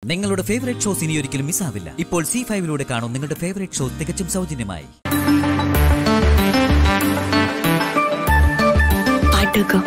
നിങ്ങളുടെ favourite shows ഇനി ഒരിക്കലും മിസ്സാവില്ല ഇപ്പോൾ സി ഫൈവിലൂടെ കാണും നിങ്ങളുടെ ഫേവറേറ്റ് ഷോ തികച്ചും സൗജന്യമായി പാട്ടൊക്കെ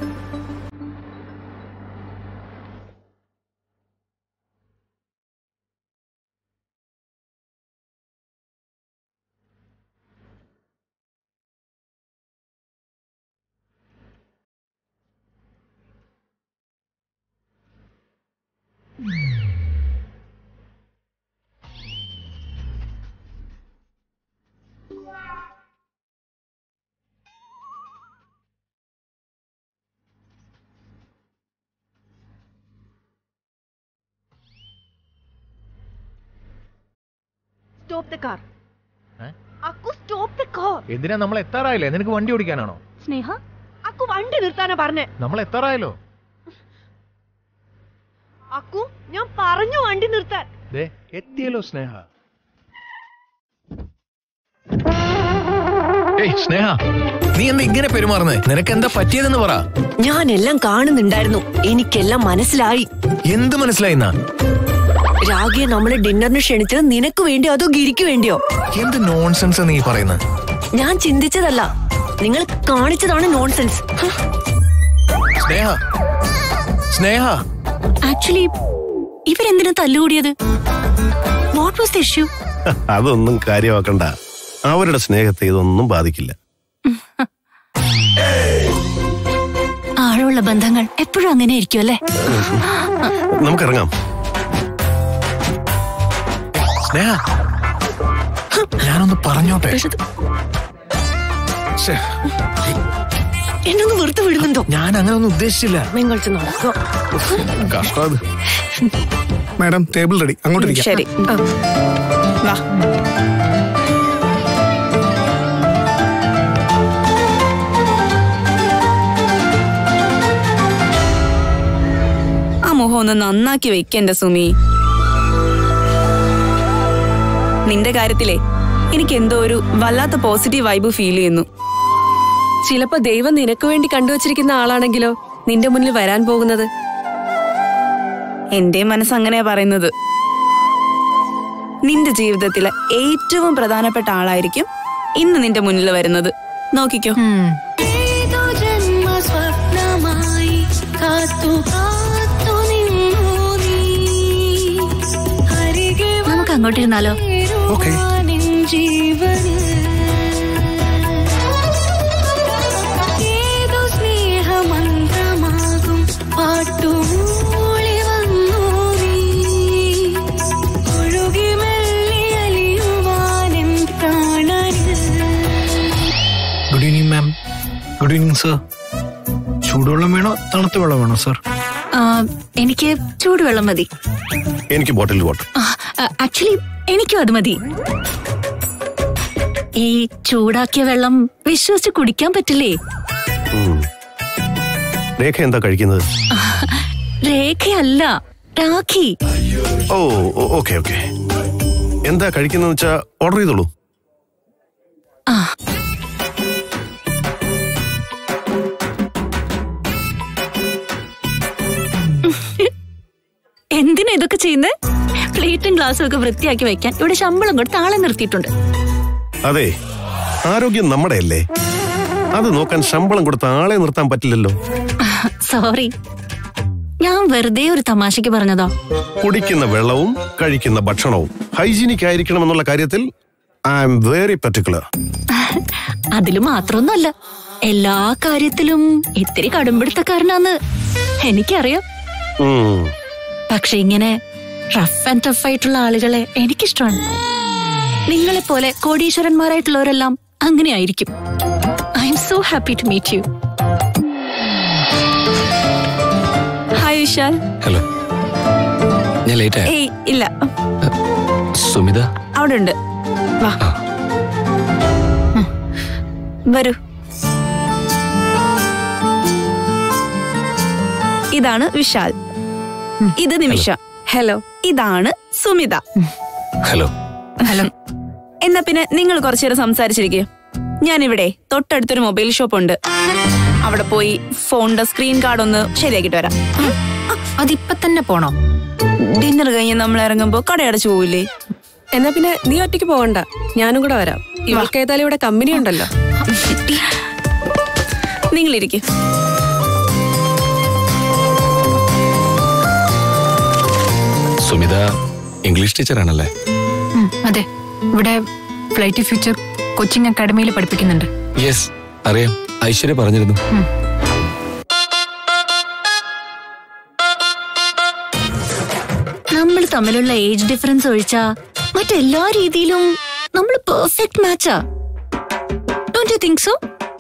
സ്റ്റോപ്പ് ദ കാർ ഏ? അക്കു സ്റ്റോപ്പ് ദ കാർ എന്തിനാ നമ്മൾ എത്താറായില്ലേ നിനക്ക് വണ്ടി ഓടിക്കാനാണോ സ്നേഹ അക്കു വണ്ടി നിർത്താനാ പറഞ്ഞേ നമ്മൾ എത്താറായല്ലോ അക്കു ഞാൻ പറഞ്ഞു വണ്ടി നിർത്താൻ ദേ എത്തിയല്ലോ സ്നേഹ ഏയ് സ്നേഹ നീ എന്താ ഇങ്ങനെ പെരുമാറുന്നേ നിനക്ക് എന്താ പറ്റിയതെന്ന് പറ ഞാനെല്ലാം കാണുന്നുണ്ടായിരുന്നു എനിക്കെല്ലാം മനസ്സിലായി എന്ത് മനസ്സിലായിന്നാ രാഗിയെ നമ്മളെ ഡിന്നറിന് ക്ഷണിച്ചത് നിനക്ക് വേണ്ടിയോ അതോ ഗിരിക്ക് വേണ്ടിയോ എന്ത് നോൺസെൻസ് നീ പറയുന്നത് ഞാൻ ചിന്തിച്ചതല്ല നിങ്ങൾ കാണിച്ചതാണ് നോൺസെൻസ് സ്നേഹ സ്നേഹ ആക്ച്വലി ഇവരെന്തിനാ തല്ലുകൂടിയത് വാട്ട് വാസ് ദ ഇഷ്യൂ അതൊന്നും കാര്യമാക്കണ്ട അവരുടെ സ്നേഹത്തെ ഇതൊന്നും ബാധിക്കില്ല ആഴമുള്ള ബന്ധങ്ങൾ എപ്പോഴും അങ്ങനെ ആയിരിക്കും അല്ലേ നമുക്കിറങ്ങാം സ്നേഹ ഞാനൊന്ന് പറഞ്ഞോട്ടെ ശ്ശേ, എന്നൊന്ന് വെറുതെ വിടുന്നുണ്ടോ ഞാൻ അങ്ങനെ ഒന്നും ഉദ്ദേശിച്ചില്ല നിങ്ങൾ നടക്കുക കഷ്ടം അത് മാഡം ടേബിൾ റെഡി അങ്ങോട്ട് ഇരിക്കാം ശരി ആ. വാ ആ മുഖം ഒന്ന് നന്നാക്കി വെക്കണ്ട സുമി നിന്റെ കാര്യത്തിലേ എനിക്ക് എന്തോ ഒരു വല്ലാത്ത പോസിറ്റീവ് വൈബ് ഫീൽ ചെയ്യുന്നു ചിലപ്പോ ദൈവം നിനക്ക് വേണ്ടി കണ്ടുവച്ചിരിക്കുന്ന ആളാണെങ്കിലോ നിന്റെ മുന്നിൽ വരാൻ പോകുന്നത് എന്റെ മനസ്സ് അങ്ങനെയാ പറയുന്നത് നിന്റെ ജീവിതത്തിലെ ഏറ്റവും പ്രധാനപ്പെട്ട ആളായിരിക്കും ഇന്ന് നിന്റെ മുന്നിൽ വരുന്നത് നോക്കിക്കോ ഏതോ ജന്മസ്വപ്നമായി കാത്തു കാത്തു നിന്നു നീ അരികെ നമുക്ക് അങ്ങോട്ടിരുന്നാലോ ഓക്കേ. വരുവാനിൻ ജീവനിൽ ഏതോ സ്നേഹമന്ത്രമാകും പാട്ടുമൂളി വന്നു നീ ഒഴുകി മെല്ലി അലിയുവാനെൻ കാണരുത് good evening ma'am good evening sir ചൂടുവെള്ളം വേണോ തണുത്ത വെള്ളം വേണോ സർ ആ, എനിക്ക് ചൂടുവെള്ളം മതി എനിക്ക് ബോട്ടിൽ വാട്ടർ ആക്ച്വലി എനിക്കും അത് മതി ഈ ചൂടാക്കിയ വെള്ളം വിശ്വസിച്ച് കുടിക്കാൻ പറ്റില്ലേ രേഖ എന്താ കഴിക്കുന്നത് രേഖയല്ല രാഖി ഓ ഓക്കെ ഓക്കെ എന്താ കഴിക്കുന്നതെന്ന് വെച്ചാ ഓർഡർ ചെയ്തോളൂ ആ എന്തിനാ ഇതൊക്കെ ചെയ്യുന്നത് പ്ലേറ്റും ഗ്ലാസും ഒക്കെ വൃത്തിയാക്കി വെക്കാൻ ഇവിടെ ശമ്പളം കൊടുത്ത് ആളെ നിർത്തിയിട്ടുണ്ട് അതെ ആരോഗ്യം നമ്മുടെ അല്ലേ അത് നോക്കാൻ ശമ്പളം കൊടുത്ത ആളെ നിർത്താൻ പറ്റില്ലല്ലോ സോറി ഞാൻ വെറുതെ ഒരു തമാശക്ക് പറഞ്ഞതാ കുടിക്കുന്ന വെള്ളവും കഴിക്കുന്ന ഭക്ഷണവും ഹൈജീനിക് ആയിരിക്കണം എന്നുള്ള കാര്യത്തിൽ ഐ എം വെരി പർട്ടിക്കുലർ അതില് മാത്രമൊന്നുമല്ല എല്ലാ കാര്യത്തിലും ഇത്തിരി കടുംപിടുത്തക്കാരനാന്ന് എനിക്കറിയാം പക്ഷെ ഇങ്ങനെ റഫ് ആൻഡ് ടഫ് ആയിട്ടുള്ള ആളുകളെ എനിക്കിഷ്ടമാണ് നിങ്ങളെ പോലെ കോടീശ്വരന്മാരായിട്ടുള്ളവരെല്ലാം അങ്ങനെ ആയിരിക്കും I am so happy to meet you hi Vishal hello ഞാൻ ലേറ്റ് ആയി ഏയ് ഇല്ല സുമിത അവിടെ ഉണ്ട് വാ ഉം. വരൂ ഇതാണ് വിശാൽ ഇത് നിമിഷ ഹലോ ഇതാണ് സുമിത ഹലോ ഹലോ എന്നാ പിന്നെ നിങ്ങൾ കുറച്ചു നേരം സംസാരിച്ചിരിക്കുക ഞാനിവിടെ തൊട്ടടുത്തൊരു മൊബൈൽ ഷോപ്പ് ഉണ്ട് അവിടെ പോയി ഫോണിന്റെ സ്ക്രീൻ കാർഡ് ഒന്ന് ശരിയാക്കിട്ട് വരാം അതിപ്പൊ തന്നെ പോണോ ഡിന്നർ കഴിഞ്ഞ് നമ്മൾ ഇറങ്ങുമ്പോ കടയടച്ചു പോവില്ലേ എന്നാ പിന്നെ നീ ഒറ്റയ്ക്ക് പോകണ്ട ഞാനും കൂടെ വരാം ഇവൾക്ക് ഏതായാലും ഇവിടെ കമ്പനി ഉണ്ടല്ലോ നിങ്ങളിരിക്കും സുമിത ഇംഗ്ലീഷ് ടീച്ചറാണല്ലേ അതെ ഇവിടെ ഫ്ലൈറ്റ് ഫ്യൂച്ചർ കോച്ചിങ് അക്കാഡമിയിൽ പഠിപ്പിക്കുന്നുണ്ട് യെസ് അറിയാം ഐശ്വര്യ പറഞ്ഞിരുന്നു നമ്മൾ തമ്മിലുള്ള ഏജ് ഡിഫറൻസ് ഒഴിച്ചാ മറ്റെല്ലാ രീതിയിലും നമ്മൾ പെർഫെക്റ്റ് മാച്ചാ ഡോണ്ട് യു തിങ്ക് സോ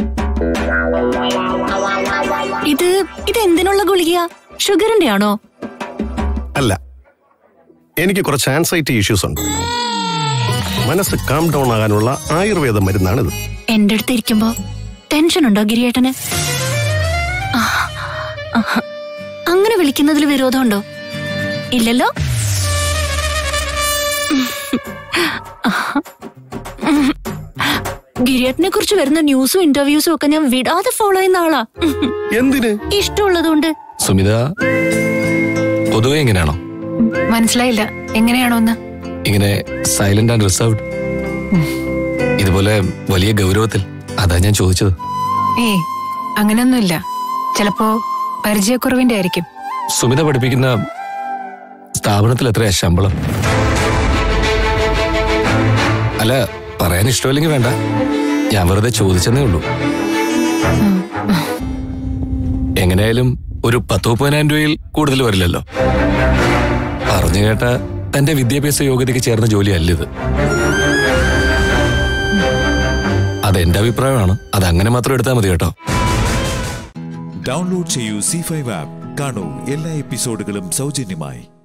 ഇത് ഇത് എന്തിനുള്ള ഗുളികയാ ഷുഗറിന്റെ ആണോ അല്ല എനിക്ക് കുറച്ച് ആൻസൈറ്റി ഇഷ്യൂസ് ഉണ്ട് മനസ്സ് കാം ഡൗൺ ആകാനുള്ള ആയുർവേദ മരുന്നാണിത് എന്റെ അടുത്ത് ഇരിക്കുമ്പോ ടെൻഷൻ ഉണ്ടോ ഗിരിയേട്ടന് ആ, ആഹ്. അങ്ങനെ വിളിക്കുന്നതിൽ വിരോധമുണ്ടോ ഇല്ലല്ലോ ഗിരിയേട്ടനെ കുറിച്ച് വരുന്ന ന്യൂസും ഇന്റർവ്യൂസും ഒക്കെ ഞാൻ വിടാതെ ഫോളോ ചെയ്യുന്ന ആളാ എന്തിന് ഇഷ്ടമുള്ളതുകൊണ്ട് സുമിത പൊതുവെ എങ്ങനെയാണോ മനസ്സിലായില്ല എങ്ങനെയാണോ എന്ന് ഇങ്ങനെ സൈലന്റ് ആൻഡ് റിസർവ്ഡ് ഇതുപോലെ വലിയ ഗൗരവത്തിൽ അതാ ഞാൻ ചോദിച്ചത് ഏ അങ്ങനെയൊന്നുമില്ല ചിലപ്പോ പരിചയക്കുറവിന്റെ ആയിരിക്കും സുമിത പഠിപ്പിക്കുന്ന സ്ഥാപനത്തിൽ എത്രയാ ശമ്പളം അല്ല പറയാൻ ഇഷ്ടമില്ലെങ്കിൽ വേണ്ട ഞാൻ വെറുതെ ചോദിച്ചെന്നേ ഉള്ളൂ എങ്ങനെയായാലും ഒരു പത്ത് മുപ്പതിനായിരം രൂപയിൽ കൂടുതൽ വരില്ലല്ലോ പറഞ്ഞു കേട്ട തന്റെ വിദ്യാഭ്യാസ യോഗ്യതയ്ക്ക് ചേർന്ന ജോലിയല്ല ഇത് അതെന്റെ അഭിപ്രായമാണ് അത് അങ്ങനെ മാത്രം എടുത്താൽ മതി കേട്ടോ ഡൗൺലോഡ് ചെയ്യൂ സി ഫൈവ് ആപ്പ് കാണൂ എല്ലാ എപ്പിസോഡുകളും സൗജന്യമായി